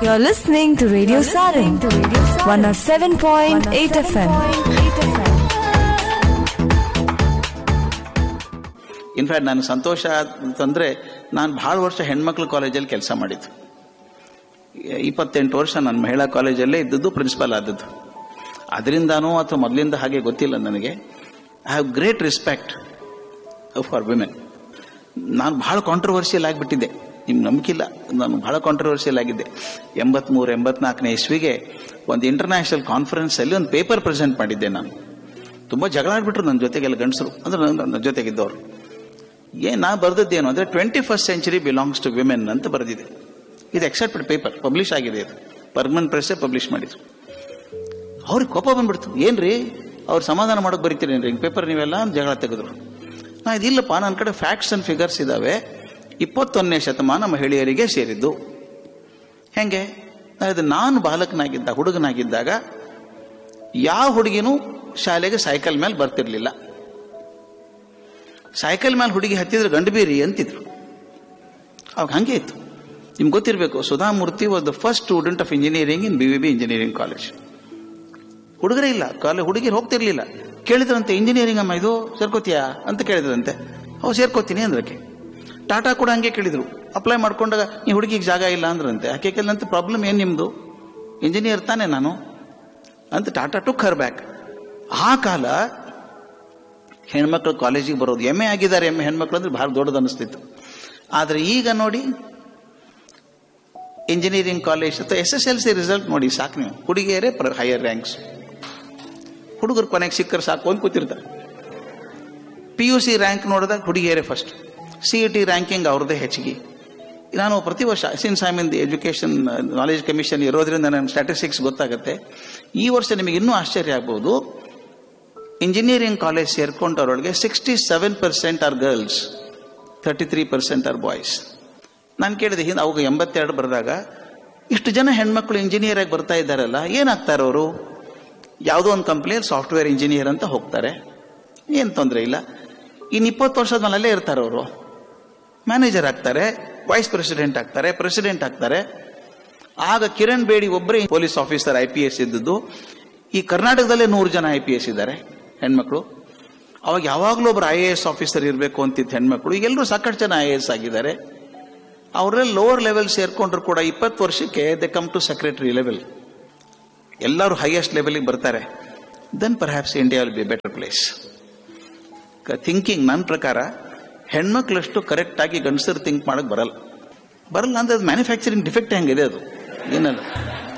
You're listening to Radio Sarin, 107.8 FM. In fact ನಾನು ಸಂತೋಷ ಅಂತಂದರೆ ನಾನು ಭಾಳ ವರ್ಷ ಹೆಣ್ಮಕ್ಳು ಕಾಲೇಜಲ್ಲಿ ಕೆಲಸ ಮಾಡಿದ್ದು ಇಪ್ಪತ್ತೆಂಟು ವರ್ಷ ನಾನು ಮಹಿಳಾ ಕಾಲೇಜಲ್ಲೇ ಇದ್ದದ್ದು ಪ್ರಿನ್ಸಿಪಲ್ ಆದದ್ದು ಅದರಿಂದಾನೋ ಅಥವಾ ಮೊದಲಿಂದ ಹಾಗೆ ಗೊತ್ತಿಲ್ಲ ನನಗೆ I have great respect for women ನಾನು ಭಾಳ ಕಾಂಟ್ರವರ್ಸಿಯಲ್ ಆಗಿಬಿಟ್ಟಿದ್ದೆ ನಿಮ್ಗೆ ನಂಬಿಕಿಲ್ಲ ನಾನು ಭಾಳ ಕಾಂಟ್ರವರ್ಸಿಯಲ್ ಆಗಿದ್ದೆ ಎಂಬತ್ಮೂರು ಎಂಬತ್ನಾಲ್ಕನೇ ಇಸ್ವಿಗೆ ಒಂದು ಇಂಟರ್ನ್ಯಾಷನಲ್ ಕಾನ್ಫರೆನ್ಸಲ್ಲಿ ಒಂದು ಪೇಪರ್ ಪ್ರೆಸೆಂಟ್ ಮಾಡಿದ್ದೆ ನಾನು ತುಂಬ ಜಗಳ ಆಡ್ಬಿಟ್ರು ನನ್ನ ಜೊತೆಗೆಲ್ಲ ಗಂಡಸರು ಅಂದ್ರೆ ನನ್ನ ನನ್ನ ಜೊತೆಗಿದ್ದವರು ಏನ್ ನಾ ಬರೆದದ್ದೇನು ಅಂದರೆ twenty first century belongs to women ಅಂತ ಬರೆದಿದೆ ಇದು ಎಕ್ಸೆಪ್ಟೆಡ್ ಪೇಪರ್ ಪಬ್ಲಿಷ್ ಆಗಿದೆ ಇದು ಪರ್ಮನೆಂಟ್ ಪ್ರೆಸ್ಸೇ ಪಬ್ಲಿಷ್ ಮಾಡಿದ್ರು ಅವ್ರಿಗೆ ಕೋಪ ಬಂದ್ಬಿಡ್ತು ಏನ್ರಿ ಅವ್ರು ಸಮಾಧಾನ ಮಾಡೋಕೆ ಬರೀತೀರೇನ್ರಿ ಹಿಂಗೆ ಪೇಪರ್ ನೀವೆಲ್ಲ ಅಂತ ಜಗಳ ತೆಗೆದ್ರು ನಾ ಇದಿಲ್ಲಪ್ಪ ನನ್ನ ಕಡೆ ಫ್ಯಾಕ್ಟ್ಸ್ ಅಂಡ್ ಫಿಗರ್ಸ್ ಇದ್ದಾವೆ ಇಪ್ಪತ್ತೊಂದನೇ ಶತಮಾನ ಮಹಿಳೆಯರಿಗೆ ಸೇರಿದ್ದು ಹೆಂಗೆ ಅದು ನಾನು ಬಾಲಕನಾಗಿದ್ದ ಹುಡುಗನಾಗಿದ್ದಾಗ ಯಾವ ಹುಡುಗಿನೂ ಶಾಲೆಗೆ ಸೈಕಲ್ ಮೇಲೆ ಬರ್ತಿರ್ಲಿಲ್ಲ ಸೈಕಲ್ ಮೇಲೆ ಹುಡುಗಿ ಹತ್ತಿದ್ರೆ ಗಂಡು ಬೀರಿ ಅಂತಿದ್ರು ಅವಾಗ ಹಂಗೆ ಇತ್ತು ನಿಮ್ಗೆ ಗೊತ್ತಿರಬೇಕು Sudha Murthy was the first student of engineering in B V B engineering college ಹುಡುಗರೇ ಇಲ್ಲ ಕಾಲೇಜ್ ಹುಡುಗಿರು ಹೋಗ್ತಿರ್ಲಿಲ್ಲ ಕೇಳಿದ್ರಂತೆ ಇಂಜಿನಿಯರಿಂಗ್ ಅಮ್ಮ ಇದು ಸೇರ್ಕೋತೀಯಾ ಅಂತ ಕೇಳಿದ್ರಂತೆ ಅವು ಸೇರ್ಕೋತೀನಿ ಅಂದ್ರಕ್ಕೆ ಟಾಟಾ ಕೂಡ ಹಂಗೆ ಕೇಳಿದ್ರು ಅಪ್ಲೈ ಮಾಡ್ಕೊಂಡಾಗ ಈ ಹುಡುಗಿಗೆ ಜಾಗ ಇಲ್ಲ ಅಂದ್ರಂತೆ ಆಕೆ ಕೇಳಿದಂತೆ ಪ್ರಾಬ್ಲಮ್ ಏನು ನಿಮ್ಮದು ಇಂಜಿನಿಯರ್ ತಾನೇ ನಾನು ಅಂತ ಟಾಟಾ ಟುಕ್ ಹರ್ ಬ್ಯಾಕ್ ಆ ಕಾಲ ಹೆಣ್ಮಕ್ಳು ಕಾಲೇಜಿಗೆ ಬರೋದು ಎಮ್ ಎ ಆಗಿದ್ದಾರೆ ಎಮ್ ಎ ಹೆಣ್ಮಕ್ಳು ಅಂದ್ರೆ ಭಾಳ ದೊಡ್ಡದು ಅನಿಸ್ತಿತ್ತು ಆದರೆ ಈಗ ನೋಡಿ ಇಂಜಿನಿಯರಿಂಗ್ ಕಾಲೇಜ್ ಅಥವಾ S S L C result ನೋಡಿ ಸಾಕು ನೀವು ಹುಡುಗಿಯರೇ ಹೈಯರ್ ರ್ಯಾಂಕ್ಸ್ ಹುಡುಗರು ಕೊನೆಗೆ ಸಿಕ್ಕರು ಸಾಕು ಅಂತ ಕೂತಿರ್ತಾರೆ ಪಿ ಯು ಸಿ ರ್ಯಾಂಕ್ ನೋಡಿದಾಗ ಹುಡುಗಿಯರೇ first C E T ranking ಅವ್ರದ್ದೇ ಹೆಚ್ಚಿಗೆ ನಾನು ಪ್ರತಿ ವರ್ಷ since I mean the education knowledge commission ಇರೋದ್ರಿಂದ ನನ್ನ ಸ್ಟ್ಯಾಟಿಸ್ಟಿಕ್ಸ್ ಗೊತ್ತಾಗುತ್ತೆ ಈ ವರ್ಷ ನಿಮಗೆ ಇನ್ನೂ ಆಶ್ಚರ್ಯ ಆಗ್ಬೋದು ಇಂಜಿನಿಯರಿಂಗ್ ಕಾಲೇಜ್ ಸೇರ್ಕೊಂಡವ್ರೊಳಗೆ sixty seven percent are girls thirty three percent are boys ನಾನು ಕೇಳಿದೆ ಹಿಂದೆ ಅವಾಗ ಎಂಬತ್ತೆರಡು ಬರೆದಾಗ ಇಷ್ಟು ಜನ ಹೆಣ್ಮಕ್ಳು ಇಂಜಿನಿಯರ್ ಆಗಿ ಬರ್ತಾ ಇದ್ದಾರಲ್ಲ ಏನಾಗ್ತಾರೆ ಅವರು ಯಾವುದೋ ಒಂದು ಕಂಪ್ನಿಯಲ್ಲಿ ಸಾಫ್ಟ್ವೇರ್ ಇಂಜಿನಿಯರ್ ಅಂತ ಹೋಗ್ತಾರೆ ಏನು ತೊಂದರೆ ಇಲ್ಲ ಇನ್ನು ಇಪ್ಪತ್ತು ವರ್ಷದ ಮೇಲೆ ಅಲ್ಲೇ ಇರ್ತಾರೆ ಅವರು ಮ್ಯಾನೇಜರ್ ಆಗ್ತಾರೆ ವೈಸ್ ಪ್ರೆಸಿಡೆಂಟ್ ಆಗ್ತಾರೆ ಪ್ರೆಸಿಡೆಂಟ್ ಆಗ್ತಾರೆ ಆಗ ಕಿರಣ್ ಬೇಡಿ ಒಬ್ಬರೇ police officer I P S ಇದ್ದದ್ದು ಈ ಕರ್ನಾಟಕದಲ್ಲೇ ನೂರು ಜನ ಐ ಪಿ ಎಸ್ ಇದ್ದಾರೆ ಹೆಣ್ಮಕ್ಳು ಅವಾಗ ಯಾವಾಗಲೂ ಒಬ್ರು ಐ ಎ ಎಸ್ ಆಫೀಸರ್ ಇರಬೇಕು ಅಂತಿತ್ತು ಹೆಣ್ಮಕ್ಳು ಎಲ್ಲರೂ ಸಾಕಷ್ಟು ಜನ ಐ ಎ ಎಸ್ ಆಗಿದ್ದಾರೆ ಅವರೆಲ್ಲ ಲೋವರ್ ಲೆವೆಲ್ ಸೇರ್ಕೊಂಡ್ರು ಕೂಡ ಇಪ್ಪತ್ತು ವರ್ಷಕ್ಕೆ they come to secretary level ಎಲ್ಲರೂ ಹೈಯೆಸ್ಟ್ ಲೆವೆಲ್ಗೆ ಬರ್ತಾರೆ then perhaps India will be better place thinking ನನ್ನ ಪ್ರಕಾರ ಹೆಣ್ಮಕ್ಳಷ್ಟು ಕರೆಕ್ಟಾಗಿ ಗಂಡಸರು ಥಿಂಕ್ ಮಾಡಕ್ ಬರಲ್ಲ ಬರಲ್ಲ ಅಂದ್ರೆ ಅದು ಮ್ಯಾನುಫ್ಯಾಕ್ಚರಿಂಗ್ ಡಿಫೆಕ್ಟ್ ಹೆಂಗಿದೆ ಅದು ಏನಲ್ಲ